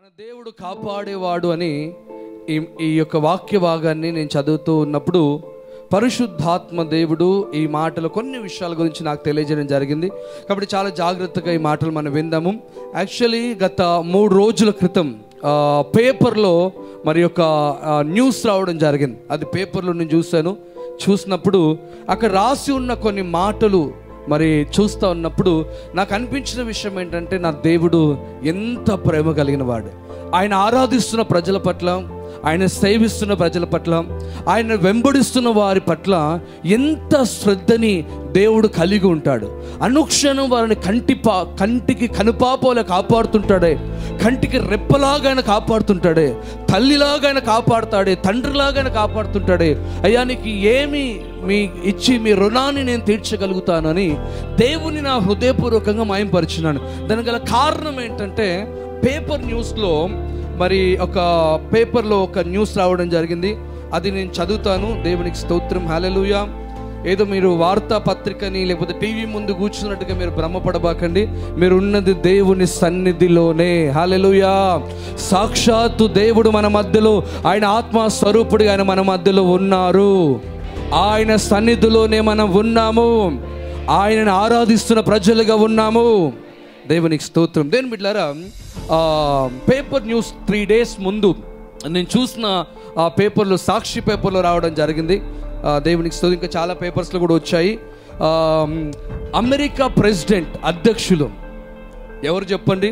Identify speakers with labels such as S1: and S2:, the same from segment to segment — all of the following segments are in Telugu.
S1: మన దేవుడు కాపాడేవాడు అని ఈ ఈ యొక్క వాక్య భాగాన్ని నేను చదువుతూ ఉన్నప్పుడు పరిశుద్ధాత్మ దేవుడు ఈ మాటలు కొన్ని విషయాల గురించి నాకు తెలియజేయడం జరిగింది కాబట్టి చాలా జాగ్రత్తగా ఈ మాటలు మనం విందాము యాక్చువల్లీ గత మూడు రోజుల క్రితం ఆ, పేపర్లో మరి యొక్క ఆ, న్యూస్ రావడం జరిగింది అది పేపర్లో నేను చూశాను చూసినప్పుడు అక్కడ రాసి ఉన్న కొన్ని మాటలు మరి చూస్తూ ఉన్నప్పుడు నాకు అనిపించిన విషయం ఏంటంటే నా దేవుడు ఎంత ప్రేమ కలిగిన వాడు ఆయన ఆరాధిస్తున్న ప్రజల పట్ల ఆయన సేవిస్తున్న ప్రజల పట్ల ఆయన వెంబడిస్తున్న వారి పట్ల ఎంత శ్రద్ధని దేవుడు కలిగి ఉంటాడు అనుక్షణం వారిని కంటి పా కంటికి కనుపాపోలే కాపాడుతుంటాడే కంటికి రెప్పలాగా ఆయన కాపాడుతుంటాడే తల్లిలాగా ఆయన కాపాడుతాడే తండ్రిలాగా ఆయన కాపాడుతుంటాడే అయ్యా నీకు ఏమి మీ ఇచ్చి మీ రుణాన్ని నేను తీర్చగలుగుతానని దేవుని నా హృదయపూర్వకంగా మాయంపరిచినాను దానికి గల కారణం ఏంటంటే పేపర్ న్యూస్లో మరి ఒక పేపర్లో ఒక న్యూస్ రావడం జరిగింది అది నేను చదువుతాను దేవునికి స్తోత్రం హల్లెలూయా ఏదో మీరు వార్తా పత్రికని లేకపోతే టీవీ ముందు కూర్చున్నట్టుగా మీరు భ్రమపడబాకండి మీరు ఉన్నది దేవుని సన్నిధిలోనే హాలెలుయా సాక్షాత్తు దేవుడు మన మధ్యలో ఆయన ఆత్మ స్వరూపుడు ఆయన మన మధ్యలో ఉన్నారు ఆయన సన్నిధిలోనే మనం ఉన్నాము ఆయనను ఆరాధిస్తున్న ప్రజలుగా ఉన్నాము దేవునికి స్తోత్రం దేని బిడ్డారా పేపర్ న్యూస్ త్రీ డేస్ ముందు నేను చూసిన ఆ పేపర్లో సాక్షి పేపర్లో రావడం జరిగింది ఆ, దేవునికి స్తోత్రం ఇంకా చాలా పేపర్స్లో కూడా వచ్చాయి ఆ, అమెరికా ప్రెసిడెంట్ అధ్యక్షులు ఎవరు చెప్పండి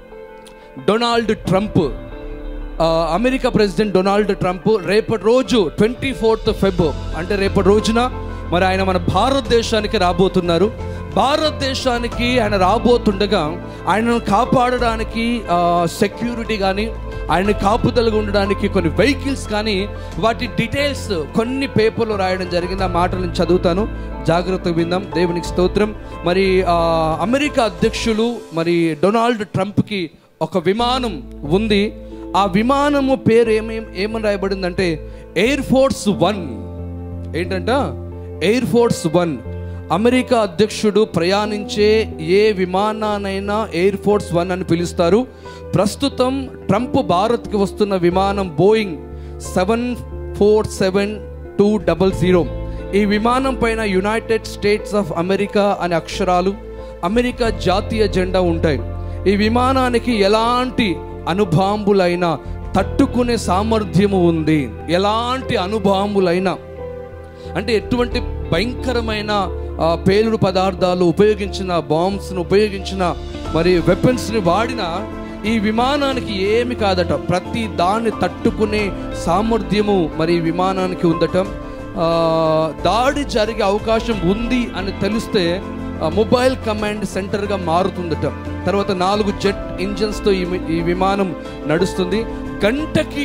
S1: డొనాల్డ్ ట్రంప్ ఆ, అమెరికా ప్రెసిడెంట్ డొనాల్డ్ ట్రంప్ రేపటి రోజు ట్వంటీ ఫోర్త్ ఫెబ్ అంటే రేపటి రోజున మరి ఆయన మన భారతదేశానికి రాబోతున్నారు భారతదేశానికి ఆయన రాబోతుండగా ఆయనను కాపాడడానికి సెక్యూరిటీ కానీ ఆయన కాపుదలుగా ఉండడానికి కొన్ని వెహికల్స్ కానీ వాటి డీటెయిల్స్ కొన్ని పేపర్లో రాయడం జరిగింది ఆ మాటలు నేను చదువుతాను జాగ్రత్తగా విందాం దేవునికి స్తోత్రం మరి ఆ, అమెరికా అధ్యక్షులు మరి డొనాల్డ్ ట్రంప్కి ఒక విమానం ఉంది ఆ విమానము పేరు ఏమేం ఏమని రాయబడిందంటే ఎయిర్ ఫోర్స్ వన్ ఏంటంట ఎయిర్ ఫోర్స్ వన్ అమెరికా అధ్యక్షుడు ప్రయాణించే ఏ విమానానైనా ఎయిర్ ఫోర్స్ వన్ అని పిలుస్తారు ప్రస్తుతం ట్రంప్ భారత్కి వస్తున్న విమానం Boeing seven four seven two double zero ఈ విమానం పైన యునైటెడ్ స్టేట్స్ ఆఫ్ అమెరికా అనే అక్షరాలు అమెరికా జాతీయ జెండా ఉంటాయి ఈ విమానానికి ఎలాంటి అనుబాంబులైనా తట్టుకునే సామర్థ్యము ఉంది ఎలాంటి అనుబాంబులైనా అంటే ఎటువంటి భయంకరమైన ఆ, పేలుడు పదార్థాలు ఉపయోగించిన బాంబ్స్ను ఉపయోగించిన మరి వెపన్స్ని వాడిన ఈ విమానానికి ఏమి కాదట ప్రతి దాన్ని తట్టుకునే సామర్థ్యము మరి ఈ విమానానికి ఉందట ఆ, దాడి జరిగే అవకాశం ఉంది అని తెలిస్తే ఆ, మొబైల్ కమాండ్ సెంటర్గా మారుతుందట తర్వాత నాలుగు జెట్ ఇంజన్స్తో ఈ వి- ఈ విమానం నడుస్తుంది గంటకి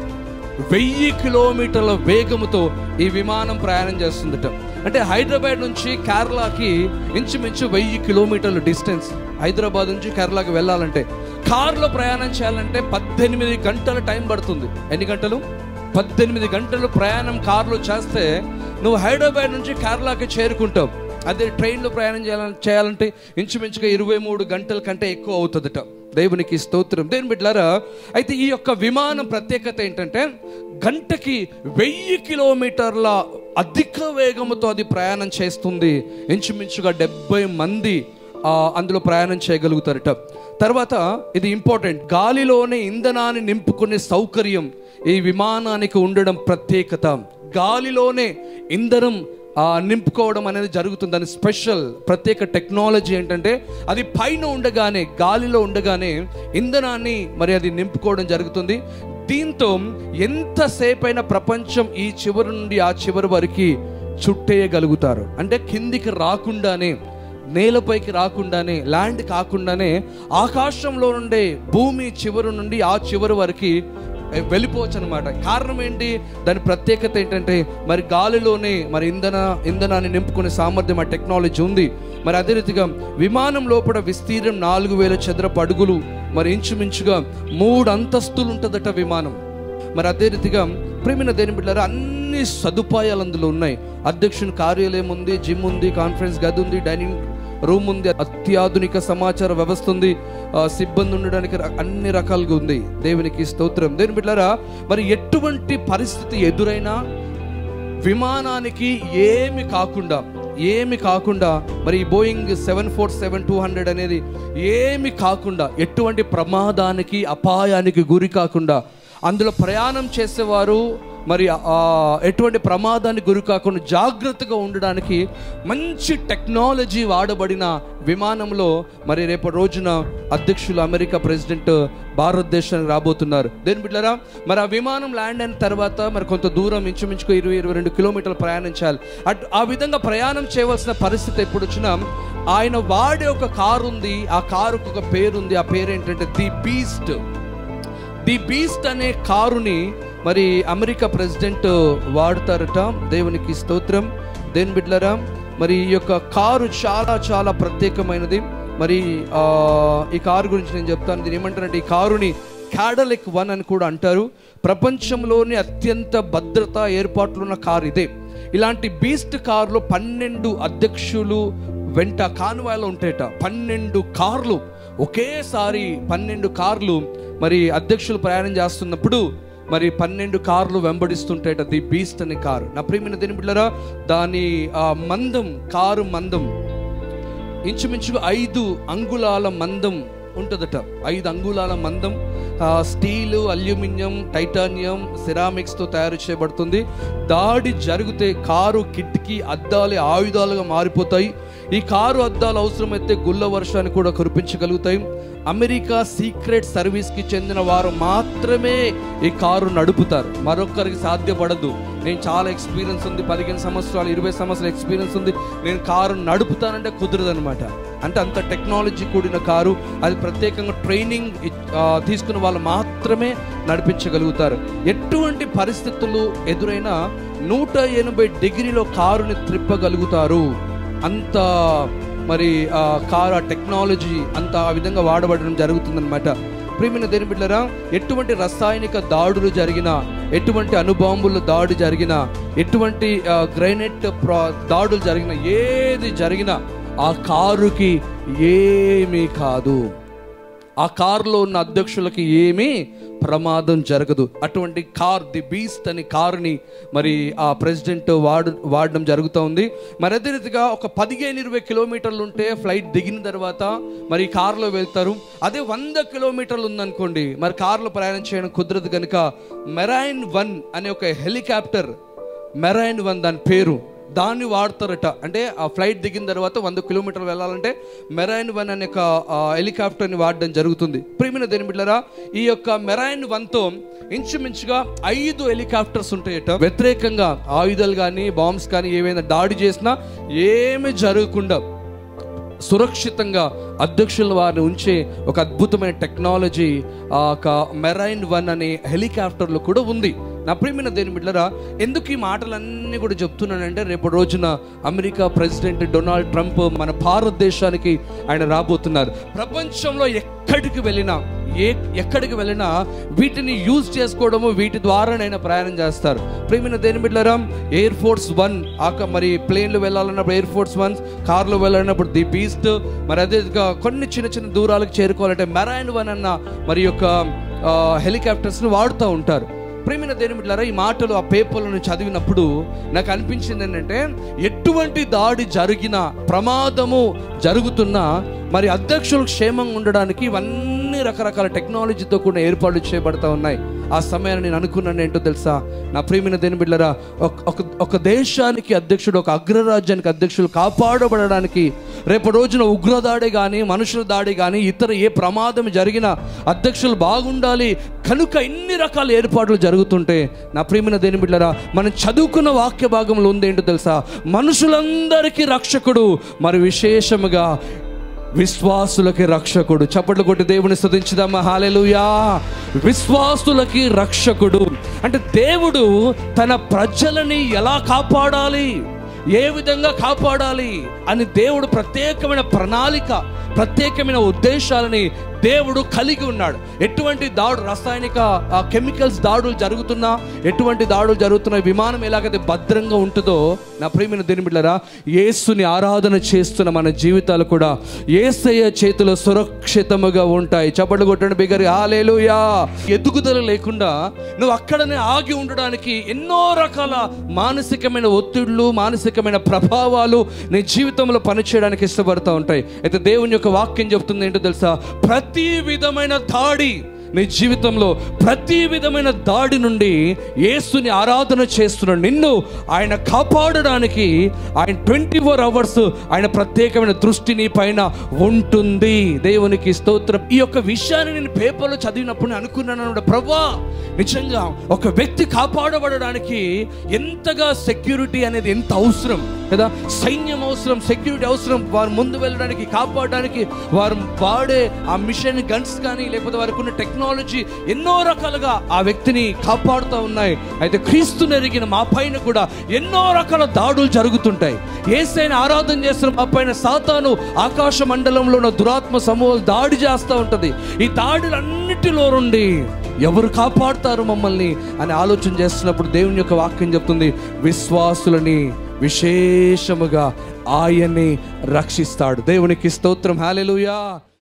S1: వెయ్యి కిలోమీటర్ల వేగముతో ఈ విమానం ప్రయాణం చేస్తుందట అంటే హైదరాబాద్ నుంచి కేరళకి ఇంచుమించు వెయ్యి కిలోమీటర్ల డిస్టెన్స్ హైదరాబాద్ నుంచి కేరళకి వెళ్ళాలంటే కార్లో ప్రయాణం చేయాలంటే పద్దెనిమిది గంటల టైం పడుతుంది ఎన్ని గంటలు పద్దెనిమిది గంటలు ప్రయాణం కార్లో చేస్తే నువ్వు హైదరాబాద్ నుంచి కేరళకి చేరుకుంటావు అదే ట్రైన్లో ప్రయాణం చేయాలని చేయాలంటే ఇంచుమించుగా ఇరవై మూడు గంటల కంటే ఎక్కువ అవుతుందట దేవునికి స్తోత్రం దేవుని బిడ్డలారా అయితే ఈ యొక్క విమానం ప్రత్యేకత ఏంటంటే గంటకి వెయ్యి కిలోమీటర్ల అధిక వేగముతో అది ప్రయాణం చేస్తుంది ఇంచుమించుగా డెబ్బై మంది ఆ, అందులో ప్రయాణం చేయగలుగుతారట తర్వాత ఇది ఇంపార్టెంట్ గాలిలోనే ఇంధనాన్ని నింపుకునే సౌకర్యం ఈ విమానానికి ఉండడం ప్రత్యేకత గాలిలోనే ఇంధనం ఆ, నింపుకోవడం అనేది జరుగుతుంది దాని స్పెషల్ ప్రత్యేక టెక్నాలజీ ఏంటంటే అది పైన ఉండగానే గాలిలో ఉండగానే ఇంధనాన్ని మరి అది నింపుకోవడం జరుగుతుంది దీంతో ఎంతసేపైనా ప్రపంచం ఈ చివరి నుండి ఆ చివరి వరకు చుట్టేయగలుగుతారు అంటే కిందికి రాకుండానే నేలపైకి రాకుండానే ల్యాండ్ కాకుండానే ఆకాశంలో నుండే భూమి చివరి నుండి ఆ చివరి వరకు వెళ్ళిపోవచ్చు అనమాట కారణం ఏంటి దాని ప్రత్యేకత ఏంటంటే మరి గాలిలోనే మరి ఇంధన ఇంధనాన్ని నింపుకునే సామర్థ్యం ఆ టెక్నాలజీ ఉంది మరి అదే రీతిగా విమానం లోపల విస్తీర్ణం నాలుగు వేల చదరపు అడుగులు మరి ఇంచుమించుగా మూడు అంతస్తులు ఉంటుందట విమానం మరి అదే రీతిగా ప్రేమిన దేని బిడ్డారా అన్ని సదుపాయాలు అందులో ఉన్నాయి అధ్యక్షుని కార్యాలయం ఉంది జిమ్ ఉంది కాన్ఫరెన్స్ గది ఉంది డైనింగ్ రూమ్ ఉంది అత్యాధునిక సమాచార వ్యవస్థ ఉంది ఆ, సిబ్బంది ఉండడానికి ర- అన్ని రకాలుగా ఉంది దేవునికి స్తోత్రం దేవుని బిడ్డారా మరి ఎటువంటి పరిస్థితి ఎదురైనా విమానానికి ఏమి కాకుండా ఏమి కాకుండా మరి ఈ Boeing seven four seven two hundred అనేది ఏమి కాకుండా ఎటువంటి ప్రమాదానికి అపాయానికి గురి కాకుండా అందులో ప్రయాణం చేసేవారు మరి ఆ, ఎటువంటి ప్రమాదానికి గురి కాకుండా జాగ్రత్తగా ఉండడానికి మంచి టెక్నాలజీ వాడబడిన విమానంలో మరి రేపు రోజున అధ్యక్షులు అమెరికా ప్రెసిడెంట్ భారతదేశానికి రాబోతున్నారు దేని బిడ్డరా మరి ఆ విమానం ల్యాండ్ అయిన తర్వాత మరి కొంత దూరం ఇంచుమించుకు ఇరవై ఇరవై రెండు కిలోమీటర్లు ప్రయాణించాలి అట్ ఆ విధంగా ప్రయాణం చేయవలసిన పరిస్థితి ఎప్పుడు వచ్చినా ఆయన వాడే ఒక కారు ఉంది ఆ కారుకు ఒక పేరు ఉంది ఆ పేరు ఏంటంటే ది బీస్ట్ ది బీస్ట్ అనే కారుని మరి అమెరికా ప్రెసిడెంట్ వాడతారట దేవునికి స్తోత్రం దేని బిడ్లరా మరి ఈ యొక్క కారు చాలా చాలా ప్రత్యేకమైనది మరి ఆ, ఈ కారు గురించి నేను చెప్తాను దీని ఏమంటారంటే ఈ కారుని క్యాడలిక్ వన్ అని కూడా అంటారు ప్రపంచంలోని అత్యంత భద్రత ఏర్పాట్లు ఉన్న కారు ఇదే ఇలాంటి బీస్ట్ కారులో పన్నెండు అధ్యక్షులు వెంట కాన్వాయ్లో ఉంటాయట పన్నెండు కార్లు ఒకేసారి పన్నెండు కార్లు మరి అధ్యక్షులు ప్రయాణం చేస్తున్నప్పుడు మరి పన్నెండు కార్లు వెంబడిస్తుంటాయట ది బీస్ట్ అనే కారు నా ప్రియమైన దేని బిడ్డరా దాని ఆ మందం కారు మందం ఇంచుమించుగా ఐదు అంగుళాల మందం ఉంటుందట ఐదు అంగుళాల మందం ఆ, స్టీలు అల్యూమినియం టైటానియం సిరామిక్స్తో తయారు చేయబడుతుంది దాడి జరిగితే కారు కిటికీ అద్దాలే ఆయుధాలుగా మారిపోతాయి ఈ కారు అద్దాలు అవసరమైతే గుల్ల వర్షాన్ని కూడా కురిపించగలుగుతాయి అమెరికా సీక్రెట్ సర్వీస్కి చెందిన వారు మాత్రమే ఈ కారు నడుపుతారు మరొకరికి సాధ్యపడదు నేను చాలా ఎక్స్పీరియన్స్ ఉంది పదిహేను సంవత్సరాలు ఇరవై సంవత్సరాల ఎక్స్పీరియన్స్ ఉంది నేను కారు నడుపుతానంటే కుదరదు అనమాట అంటే అంత టెక్నాలజీ కూడిన కారు అది ప్రత్యేకంగా ట్రైనింగ్ ఇ- ఆ, తీసుకున్న వాళ్ళు మాత్రమే నడిపించగలుగుతారు ఎటువంటి పరిస్థితులు ఎదురైనా నూట ఎనభై డిగ్రీలో కారుని త్రిప్పగలుగుతారు అంత మరి ఆ కార్ ఆ టెక్నాలజీ అంత ఆ విధంగా వాడబడడం జరుగుతుందన్నమాట ప్రియమైన దేని బిడ్డరా ఎటువంటి రసాయనిక దాడులు జరిగినా ఎటువంటి అణుబాంబుల దాడి జరిగినా ఎటువంటి ఆ, గ్రైనెట్ ప్రా- దాడులు జరిగినా ఏది జరిగినా ఆ కారుకి ఏమీ కాదు ఆ కారులో ఉన్న అధ్యక్షులకి ఏమీ ప్రమాదం జరగదు అటువంటి కార్ ది బీస్ట్ అనే కారుని మరి ఆ ప్రెసిడెంట్ వాడు వాడడం జరుగుతూ ఉంది మరి అదే రీతిగా ఒక పదిహేను ఇరవై కిలోమీటర్లు ఉంటే ఫ్లైట్ దిగిన తర్వాత మరి ఈ కారులో వెళ్తారు అదే వంద కిలోమీటర్లు ఉందనుకోండి మరి కారులో ప్రయాణం చేయడం కుదరదు కనుక మెరైన్ వన్ అనే ఒక హెలికాప్టర్ మెరైన్ వన్ దాని పేరు దాన్ని వాడతారట అంటే ఆ ఫ్లైట్ దిగిన తర్వాత వంద కిలోమీటర్లు వెళ్ళాలంటే మెరైన్ వన్ అనే ఒక ఆ, హెలికాప్టర్ని వాడడం జరుగుతుంది ప్రియమైన దేని బిడ్డలారా ఈ యొక్క మెరైన్ వన్తో ఇంచుమించుగా ఐదు హెలికాప్టర్స్ ఉంటాయట వ్యతిరేకంగా ఆయుధాలు కానీ బాంబ్స్ కానీ ఏవైనా దాడి చేసినా ఏమి జరగకుండా సురక్షితంగా అధ్యక్షుల వారిని ఉంచే ఒక అద్భుతమైన టెక్నాలజీ ఆ ఒక మెరైన్ వన్ అనే హెలికాప్టర్లో కూడా ఉంది నా ప్రియమైన దేని బిడ్డరా ఎందుకు ఈ మాటలన్నీ కూడా చెప్తున్నానంటే రేపు రోజున అమెరికా ప్రెసిడెంట్ డొనాల్డ్ ట్రంప్ మన భారతదేశానికి ఆయన రాబోతున్నారు ప్రపంచంలో ఎక్కడికి వెళ్ళినా ఏ ఎక్కడికి వెళ్ళినా వీటిని యూజ్ చేసుకోవడము వీటి ద్వారానైనా ప్రయాణం చేస్తారు ప్రేమిన దేని బిడ్డరా ఎయిర్ ఫోర్స్ వన్ ఆక మరి ప్లేన్లు వెళ్ళాలన్నప్పుడు ఎయిర్ ఫోర్స్ వన్ కార్లో వెళ్ళాలన్నప్పుడు ది బీస్ట్ మరి అదే విధంగా కొన్ని చిన్న చిన్న దూరాలకు చేరుకోవాలంటే మెరైన్ వన్ అన్న మరి యొక్క హెలికాప్టర్స్ని వాడుతూ ఉంటారు ప్రేమిన దేని బిడ్డలారా ఈ మాటలు ఆ పేపర్లను చదివినప్పుడు నాకు అనిపించింది ఏంటంటే ఎటువంటి దాడి జరిగిన ప్రమాదము జరుగుతున్నా మరి అధ్యక్షులు క్షేమంగా ఉండడానికి ఇవన్నీ రకరకాల టెక్నాలజీతో కూడా ఏర్పాట్లు చేయబడతా ఉన్నాయి ఆ సమయాన్ని నేను అనుకున్నాను ఏంటో తెలుసా నా ప్రియమైన దేని బిడ్డరా ఒక ఒక- ఒక దేశానికి అధ్యక్షుడు ఒక అగ్రరాజ్యానికి అధ్యక్షులు కాపాడబడడానికి రేపు రోజున ఉగ్రదాడి కానీ మనుషుల దాడి కానీ ఇతర ఏ ప్రమాదం జరిగినా అధ్యక్షులు బాగుండాలి కనుక ఇన్ని రకాల ఏర్పాట్లు జరుగుతుంటే నా ప్రియమైన దేని బిడ్డరా మనం చదువుకున్న వాక్య భాగంలో ఉంది ఏంటో తెలుసా మనుషులందరికీ రక్షకుడు మరి విశేషముగా విశ్వాసులకి రక్షకుడు చప్పట్లు కొట్టి దేవుని స్తుతించుదామా హాలెలుయా విశ్వాసులకి రక్షకుడు అంటే దేవుడు తన ప్రజలని ఎలా కాపాడాలి ఏ విధంగా కాపాడాలి అని దేవుడు ప్రత్యేకమైన ప్రణాళిక ప్రత్యేకమైన ఉద్దేశాలని దేవుడు కలిగి ఉన్నాడు ఎటువంటి దాడు రసాయనిక కెమికల్స్ దాడులు జరుగుతున్నా ఎటువంటి దాడులు జరుగుతున్నా విమానం ఎలాగైతే భద్రంగా ఉంటుందో నా ప్రియమైన దేని బిడ్డలారా యేసుని ఆరాధన చేస్తున్న మన జీవితాలు కూడా ఏసయ్య చేతిలో సురక్షితముగా ఉంటాయి చప్పట్లు కొట్టండి బిగరి హాలేలుయా ఎదుగుదల లేకుండా నువ్వు అక్కడనే ఆగి ఉండడానికి ఎన్నో రకాల మానసికమైన ఒత్తిళ్లు మానసికమైన ప్రభావాలు నీ జీవితంలో పనిచేయడానికి ఇష్టపడతా ఉంటాయి అయితే దేవుని యొక్క వాక్యం చెప్తుంది ఏంటో తెలుసా ప్రతి విధమైన దాడి నీ జీవితంలో ప్రతి విధమైన దాడి నుండి యేసుని ఆరాధన చేస్తున్న నిన్ను ఆయన కాపాడడానికి ఆయన ట్వంటీ ఫోర్ అవర్స్ ఆయన ప్రత్యేకమైన దృష్టి నీ పైన ఉంటుంది దేవునికి స్తోత్రం ఈ యొక్క విషయాన్ని నేను పేపర్లో చదివినప్పుడు నేను అనుకున్నాను ప్రభా నిజంగా ఒక వ్యక్తి కాపాడబడడానికి ఎంతగా సెక్యూరిటీ అనేది ఎంత అవసరం కదా సైన్యం అవసరం సెక్యూరిటీ అవసరం వారు ముందు వెళ్ళడానికి కాపాడడానికి వారు వాడే ఆ మిషన్ గన్స్ కానీ లేకపోతే వారికి ఉన్న టెక్నాలజీ ఎన్నో రకాలుగా ఆ వ్యక్తిని కాపాడుతూ ఉన్నాయి అయితే క్రీస్తు నెరిగిన మా పైన కూడా ఎన్నో రకాల దాడులు జరుగుతుంటాయి ఏసైన ఆరాధన చేస్తున్న మా పైన సాతాను ఆకాశ మండలంలో ఉన్న దురాత్మ సమూహాలు దాడి చేస్తూ ఉంటుంది ఈ దాడులన్నిటిలో నుండి ఎవరు కాపాడుతారు మమ్మల్ని అని ఆలోచన చేస్తున్నప్పుడు దేవుని యొక్క వాక్యం చెప్తుంది విశ్వాసులని విశేషముగా ఆయన్ని రక్షిస్తాడు దేవునికి స్తోత్రం హాలెలుయా